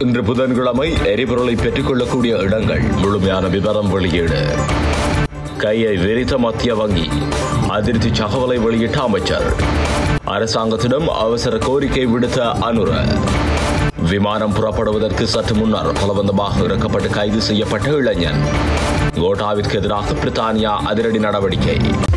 இன்று புதன்கிழமை எரிபொருளை பெற்றுக்கொள்ளக்கூடிய இடங்கள் முழுமையான விவரம் வெளியீடு கையை விரித்த மத்திய வங்கி அதிர்ச்சி தகவலை வெளியிட்ட அமைச்சர் அரசாங்கத்திடம் அவசர கோரிக்கை விடுத்த அனுர விமானம் புறப்படுவதற்கு சற்று முன்னர் பலவந்தமாக இறக்கப்பட்டு கைது செய்யப்பட்ட இளைஞன் கோட்டாவிற்கு எதிராக பிரித்தானியா அதிரடி நடவடிக்கை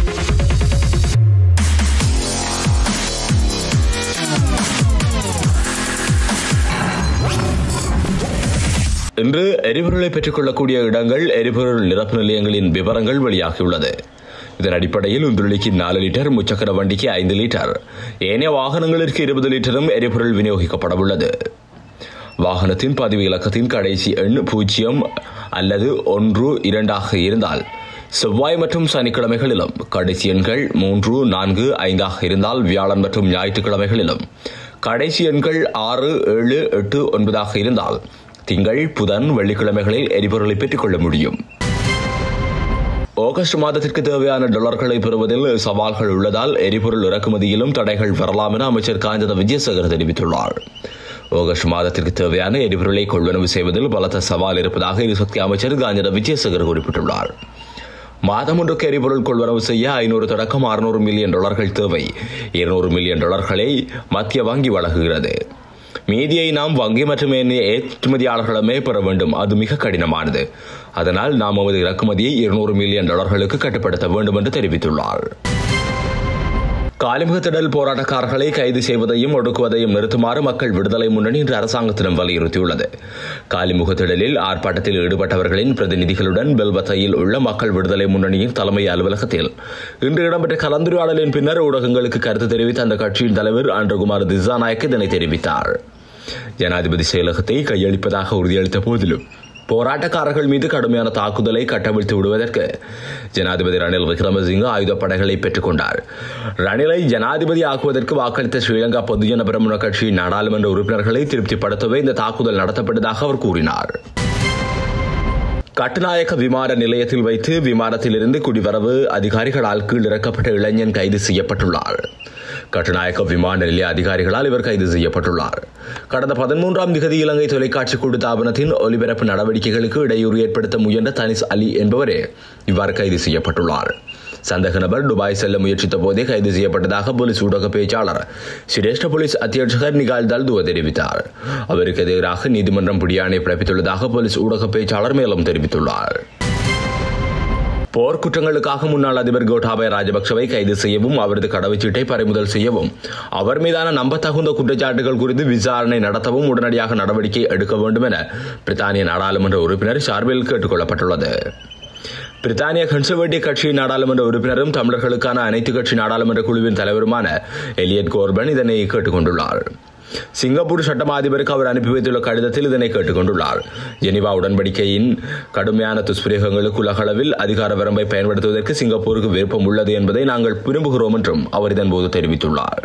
இன்று எரிபொருளை பெற்றுக்கொள்ளக்கூடிய இடங்கள் எரிபொருள் நிரப்பு நிலையங்களின் விவரங்கள் வெளியாகியுள்ளது இதன் அடிப்படையில் உந்துருளிக்கு நாலு லிட்டர் முச்சக்கர வண்டிக்கு ஐந்து லிட்டர் ஏனைய வாகனங்களிற்கு இருபது லிட்டரும் எரிபொருள் விநியோகிக்கப்பட உள்ளது வாகனத்தின் பதிவு இலக்கத்தின் கடைசி எண் பூஜ்ஜியம் அல்லது ஒன்று இரண்டாக இருந்தால் செவ்வாய் மற்றும் சனிக்கிழமைகளிலும் கடைசி எண்கள் மூன்று நான்கு ஐந்தாக இருந்தால் வியாழன் மற்றும் ஞாயிற்றுக்கிழமைகளிலும் கடைசி எண்கள் ஆறு ஏழு எட்டு ஒன்பதாக இருந்தால் திங்கள் புதன் வெள்ளிக்கிழமைகளில் எரிபொருளை பெற்றுக்கொள்ள முடியும் ஆகஸ்ட் மாதத்திற்கு தேவையான டாலர்களை பெறுவதில் சவால்கள் உள்ளதால் எரிபொருள் இறக்குமதியிலும் தடைகள் வரலாம் என அமைச்சர் காஞ்சத விஜயசேகர் தெரிவித்துள்ளார் ஆகஸ்ட் மாதத்திற்கு தேவையான எரிபொருளை கொள்வனவு செய்வதில் பலத்த சவால் இருப்பதாக எரிசக்தி அமைச்சர் காஞ்சத விஜயசேகர் குறிப்பிட்டுள்ளார் மாதம் ஒன்றுக்கு எரிபொருள் கொள்வனவு செய்ய ஐநூறு தொடக்கம் அறுநூறு மில்லியன் டாலர்கள் தேவை இருநூறு மில்லியன் டாலர்களை மத்திய வங்கி வழங்குகிறது மீதியை நாம் வங்கி மற்றும் ஏனைய ஏற்றுமதியாளர்களிடமே பெற வேண்டும் அது மிக கடினமானது அதனால் நாம் நமது இறக்குமதியை இருநூறு மில்லியன் டாலர்களுக்கு கட்டுப்படுத்த வேண்டும் என்று தெரிவித்துள்ளார் காலிமுக திடல் போராட்டக்காரர்களை கைது செய்வதையும் ஒடுக்குவதையும் நிறுத்துமாறு மக்கள் விடுதலை முன்னணி இன்று அரசாங்கத்திடம் வலியுறுத்தியுள்ளது காலிமுக திடலில் ஆர்ப்பாட்டத்தில் ஈடுபட்டவர்களின் பிரதிநிதிகளுடன் பெல்பத்தையில் உள்ள மக்கள் விடுதலை முன்னணியின் தலைமை அலுவலகத்தில் இன்று இடம்பெற்ற கலந்துரையாடலின் பின்னர் ஊடகங்களுக்கு கருத்து தெரிவித்த அந்த கட்சியின் தலைவர் அன்றகுமார் திசாநாயக் இதனை தெரிவித்தார் ஜனாதிபதி செயலகத்தை கையளிப்பதாக உறுதியளித்த போதிலும் போராட்டக்காரர்கள் மீது கடுமையான தாக்குதலை கட்டவிழ்த்து விடுவதற்கு ஜனாதிபதி ரணில் விக்ரமசிங்க ஆயுதப்படைகளை பெற்றுக் கொண்டார் ரணிலை ஜனாதிபதி ஆக்குவதற்கு வாக்களித்த ஸ்ரீலங்கா பொதுஜன பிரமுன கட்சி நாடாளுமன்ற உறுப்பினர்களை திருப்திப்படுத்தவே இந்த தாக்குதல் நடத்தப்பட்டதாக அவர் கூறினார் கட்டுநாயக்க விமான நிலையத்தில் வைத்து விமானத்திலிருந்து குடிவரவு அதிகாரிகளால் கீழ் இறக்கப்பட்ட இளைஞன் கைது செய்யப்பட்டுள்ளார் கட்டுநாயக்க விமான நிலைய அதிகாரிகளால் இவர் கைது செய்யப்பட்டுள்ளார் கடந்த பதிமூன்றாம் திகதி இலங்கை தொலைக்காட்சி கூட்டுத்தாபனத்தின் ஒலிபரப்பு நடவடிக்கைகளுக்கு இடையூறு ஏற்படுத்த முயன்ற தனிஸ் அலி என்பவரே இவ்வாறு கைது செய்யப்பட்டுள்ளார் சந்தேக நபர் துபாய் செல்ல முயற்சித்த போதே கைது செய்யப்பட்டதாக போலீஸ் ஊடக பேச்சாளர் சிரேஷ்ட போலீஸ் அத்தியட்சகர் நிகால் தல்துவ தெரிவித்தார் அவருக்கு எதிராக நீதிமன்றம் பிடியாணை பிறப்பித்துள்ளதாக போலீஸ் ஊடக பேச்சாளர் மேலும் தெரிவித்துள்ளார் போர்க்குற்றங்களுக்காக முன்னாள் அதிபர் கோட்டாபய ராஜபக்சவை கைது செய்யவும் அவரது கடவுச்சீட்டை பறிமுதல் செய்யவும் அவர் மீதான நம்பத்தகுந்த குற்றச்சாட்டுகள் குறித்து விசாரணை நடத்தவும் உடனடியாக நடவடிக்கை எடுக்க வேண்டும் என பிரித்தானிய நாடாளுமன்ற உறுப்பினர் ஷார்பில் கேட்டுக் கொள்ளப்பட்டுள்ளது பிரித்தானிய கன்சர்வேட்டிவ் கட்சி நாடாளுமன்ற உறுப்பினரும் தமிழர்களுக்கான அனைத்து கட்சி நாடாளுமன்ற குழுவின் தலைவருமான எலியட் கோர்பன் இதனை கேட்டுக் கொண்டுள்ளார் சிங்கப்பூர் சட்டமா அதிபருக்கு அவர் அனுப்பி வைத்துள்ள கடிதத்தில் இதனை கேட்டுக்கொண்டுள்ளார் ஜெனிவா உடன்படிக்கையின் கடுமையான துஷ்பிரயோகங்களுக்கு உலகளவில் அதிகார வரம்பை பயன்படுத்துவதற்கு சிங்கப்பூருக்கு விருப்பம் உள்ளது என்பதை நாங்கள் விரும்புகிறோம் என்றும் அவர் இதன்போது தெரிவித்துள்ளார்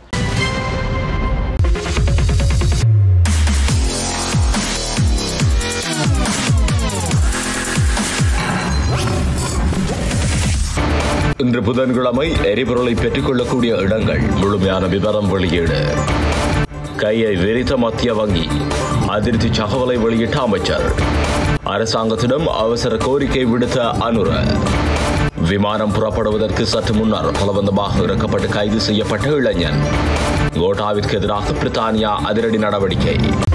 இன்று புதன்கிழமை எரிபொருளை பெற்றுக்கொள்ளக்கூடிய இடங்கள் முழுமையான விவரம் வெளியீடு கையை விரித்த மத்திய வங்கி அதிர்ச்சி தகவலை வெளியிட்ட அமைச்சர் அரசாங்கத்திடம் அவசர கோரிக்கை விடுத்த அனுர விமானம் புறப்படுவதற்கு சற்று முன்னர் பலவந்தமாக இறக்கப்பட்டு கைது செய்யப்பட்ட இளைஞன் கோட்டாவிற்கு எதிராக பிரித்தானியா அதிரடி நடவடிக்கை